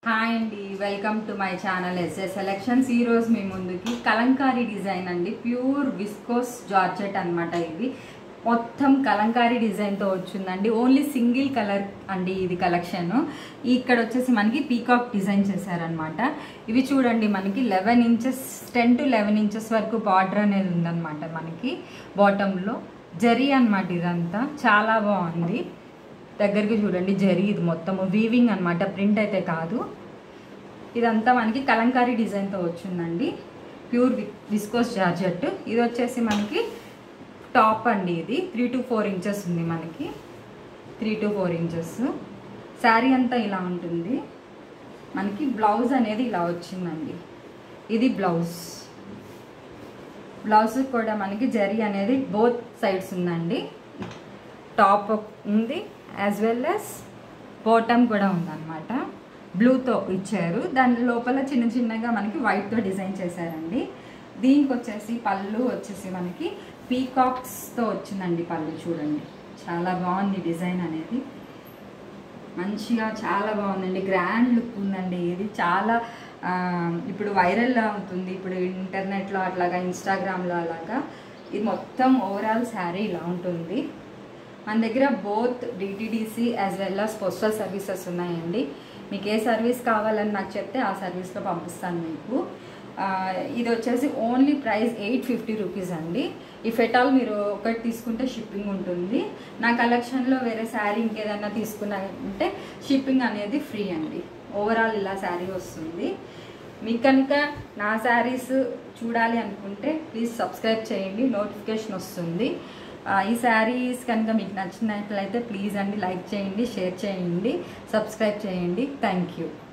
hi అండి welcome to my channel SS selections ఈ రోజు మీ ముందుకి కలంకారీ డిజైన్ అండి ప్యూర్ విస్కోస్ జార్జెట్ అన్నమాట ఇది మొత్తం కలంకారీ డిజైన్తో వచ్చిందండి ఓన్లీ సింగిల్ కలర్ అండి ఇది కలెక్షన్ ఇక్కడ వచ్చేసి మనకి పీకాక్ డిజైన్ చేశారనమాట ఇవి చూడండి మనకి eleven inches ten to eleven inches వరకు బార్డర్ అనేది ఉందన్నమాట మనకి బాటంలో జరీ అన్నమాట ఇదంతా చాలా బాగుంది దగ్గరికి చూడండి జరీ ఇది మొత్తము వీవింగ్ అన్నమాట ప్రింట్ అయితే కాదు ఇదంతా మనకి కలంకారీ డిజైన్తో వచ్చిందండి ప్యూర్ విస్కోస్ జార్జెట్ ఇది వచ్చేసి మనకి టాప్ అండి ఇది త్రీ టు ఫోర్ ఇంచెస్ ఉంది మనకి three to four inches sari అంతా ఇలా ఉంటుంది మనకి బ్లౌజ్ అనేది ఇలా వచ్చిందండి ఇది బ్లౌజ్ బ్లౌజ్ కూడా మనకి జరీ అనేది బోత్ సైడ్స్ ఉందండి టాప్ ఉంది యాజ్ వెల్ యాజ్ బాటమ్ కూడా ఉందన్నమాట బ్లూతో ఇచ్చారు దాని లోపల చిన్న చిన్నగా మనకి వైట్తో డిజైన్ చేశారండి దీనికి వచ్చేసి పళ్ళు వచ్చేసి మనకి పీకాక్స్తో వచ్చిందండి పళ్ళు చూడండి చాలా బాగుంది డిజైన్ అనేది మంచిగా చాలా బాగుందండి గ్రాండ్ లుక్ ఉందండి ఇది చాలా ఆ, ఇప్పుడు వైరల్ అవుతుంది ఇప్పుడు ఇంటర్నెట్లో అట్లాగా ఇన్స్టాగ్రామ్లో అలాగా ఇది మొత్తం ఓవరాల్ శారీ ఇలా ఉంటుంది మన దగ్గర both DTDC as well as postal services ఉన్నాయండి మీకు ఏ సర్వీస్ కావాలని నాకు చెప్తే ఆ సర్వీస్లో పంపిస్తాను మీకు ఆ, ఇది వచ్చేసి only price eight fifty rupees అండి ఇఫ్ ఎట్ ఆల్ మీరు ఒకటి తీసుకుంటే షిప్పింగ్ ఉంటుంది నా కలెక్షన్లో వేరే శారీ ఇంకేదన్నా తీసుకున్నారంటే షిప్పింగ్ అనేది ఫ్రీ అండి ఓవరాల్ ఇలా శారీ వస్తుంది మీకు కనుక నా శారీస్ చూడాలి అనుకుంటే ప్లీజ్ సబ్స్క్రైబ్ చేయండి నోటిఫికేషన్ వస్తుంది ఆ, ఈ శారీస్ కనుక మీకు నచ్చినట్లయితే ప్లీజ్ అండి లైక్ చేయండి షేర్ చేయండి సబ్స్క్రైబ్ చేయండి థ్యాంక్ యూ